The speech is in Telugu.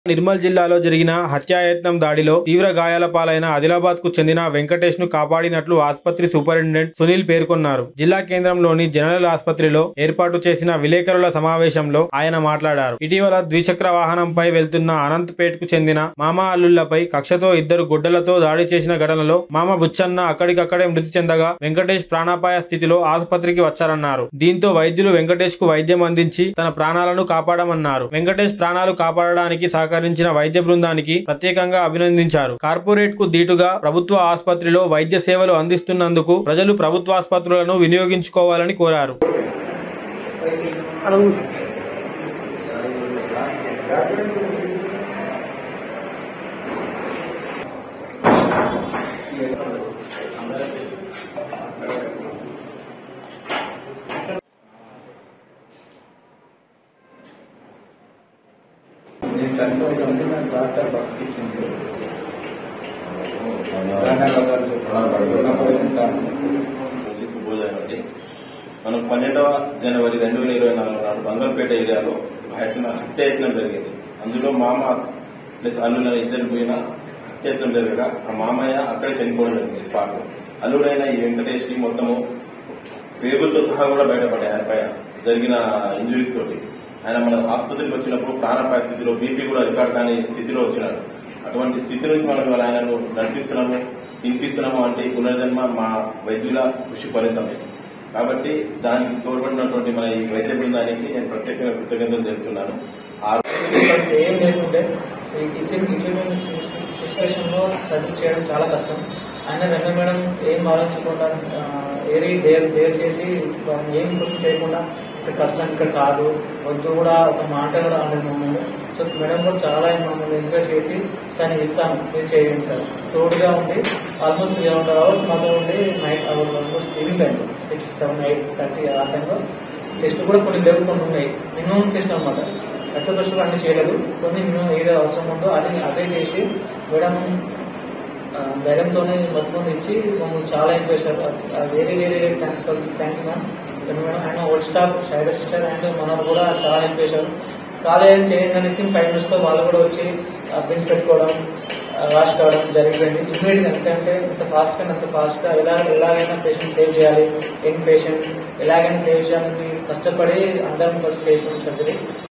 నిర్మల్ జిల్లాలో జరిగిన హత్యాయత్నం దాడిలో తీవ్ర గాయాల పాలైన ఆదిలాబాద్ కు చెందిన వెంకటేష్ ను కాపాడినట్లు ఆసుపత్రి సూపరింటెండెంట్ సునీల్ పేర్కొన్నారు జిల్లా కేంద్రంలోని జనరల్ ఆసుపత్రిలో ఏర్పాటు చేసిన విలేకరుల సమావేశంలో ఆయన మాట్లాడారు ఇటీవల ద్విచక్ర వాహనంపై వెళ్తున్న అనంతపేట్ కు చెందిన మామ అల్లుళ్లపై కక్షతో ఇద్దరు గుడ్డలతో దాడి చేసిన ఘటనలో మామ బుచ్చన్న అక్కడికక్కడే మృతి చెందగా వెంకటేష్ ప్రాణాపాయ స్థితిలో ఆసుపత్రికి వచ్చారన్నారు దీంతో వైద్యులు వెంకటేష్ కు వైద్యం అందించి తన ప్రాణాలను కాపాడమన్నారు వెంకటేష్ ప్రాణాలు కాపాడడానికి సహకరించిన వైద్య బృందానికి ప్రత్యేకంగా అభినందించారు కార్పొరేట్ కు దీటుగా ప్రభుత్వ ఆసుపత్రిలో వైద్య సేవలు అందిస్తున్నందుకు ప్రజలు ప్రభుత్వ ఆసుపత్రులను వినియోగించుకోవాలని కోరారు నేను చనిపోయి ఉంది నాకు డాక్టర్ బతికిచ్చింది ధన్యవాదాలు చెప్తున్నాను ఉంటాను నుంచి శుభోదయం అండి మనం పన్నెండవ జనవరి రెండు వేల ఇరవై నాలుగు నాడు బంగల్పేట ఏరియాలో హత్య హత్యాయత్నం జరిగింది అందులో మామ ప్లస్ అల్లుల ఇద్దరు పోయిన హత్యాయత్నం జరగగా ఆ మామయ్య అక్కడే చనిపోవడం జరిగింది స్పాట్ లో అల్లుడైన ఈ వెంకటేష్ కి మొత్తము పేగులతో సహా కూడా బయటపడ్డాయి ఆయన పైన జరిగిన ఇంజురీస్ తోటి ఆయన మన ఆసుపత్రికి వచ్చినప్పుడు ప్రాణాపాయ స్థితిలో బీపీ కూడా రికార్డ్ కాని స్థితిలో వచ్చినాడు అటువంటి స్థితి నుంచి మనం ఇవాళ ఆయనను నడిపిస్తున్నాము తినిపిస్తున్నాము అంటే ఈ పునర్జన్మ మా వైద్యుల కృషి ఫలితమే కాబట్టి దానికి తోడ్పడినటువంటి మన ఈ వైద్య బృందానికి నేను ప్రత్యేకంగా కృతజ్ఞతలు తెలుపుతున్నాను ఆ అసలు ఏం లేకుంటే సో ఇటువంటి ఇటువంటి సిచ్యువేషన్ లో సర్జరీ చేయడం చాలా కష్టం ఆయన వెన్న మేడం ఏం ఆలోచించకుండా ఆ, ఏరి డేర్ డేర్ చేసి వాళ్ళని ఏం క్వశ్చన్ చేయకుండా ఇక్కడ కష్టం ఇక్కడ కాదు వద్దు కూడా ఒక మాట కూడా అనలేదు మమ్మల్ని సో మేడం కూడా చాలా మమ్మల్ని ఎంకరేజ్ చేసి సార్ నేను ఇస్తాను మీరు చేయండి సార్ తోడుగా ఉండి ఆల్మోస్ట్ త్రీ హండ్రెడ్ అవర్స్ మాతో ఉండి నైట్ ఆల్మోస్ట్ ఈవినింగ్ టైంలో సిక్స్ సెవెన్ ఎయిట్ థర్టీ ఆ టైంలో టెస్ట్ కూడా కొన్ని లేవు కొన్ని ఉన్నాయి మినిమం టెస్ట్ అనమాట రక్త పరీక్షలు అన్ని చేయలేదు కొన్ని మినిమం ఏదో అవసరం ఉందో అది అదే చేసి మేడం ఆ, ధైర్యంతోనే మొత్తం ఇచ్చి మమ్మల్ని చాలా ఎంకరేజ్ చేశారు వేరే వేరే thanks thank you ma'am madam ఆయన old staff Shaida sister and మనోరు కూడా చాలా హెల్ప్ చేశారు కాలేజ్ చేయండి అని ఫైవ్ మినిట్స్ లో వాళ్ళు కూడా వచ్చి బిన్స్ పెట్టుకోవడం వాష్ కావడం జరిగిపోయింది ఇమ్మీడియట్ ఎందుకంటే ఇంత ఫాస్ట్ గా అంత ఫాస్ట్ గా ఎలా ఎలాగైనా పేషెంట్ సేవ్ చేయాలి యంగ్ పేషెంట్ ఎలాగైనా సేవ్ చేయాలని కష్టపడి అందరం చేసిన సర్జరీ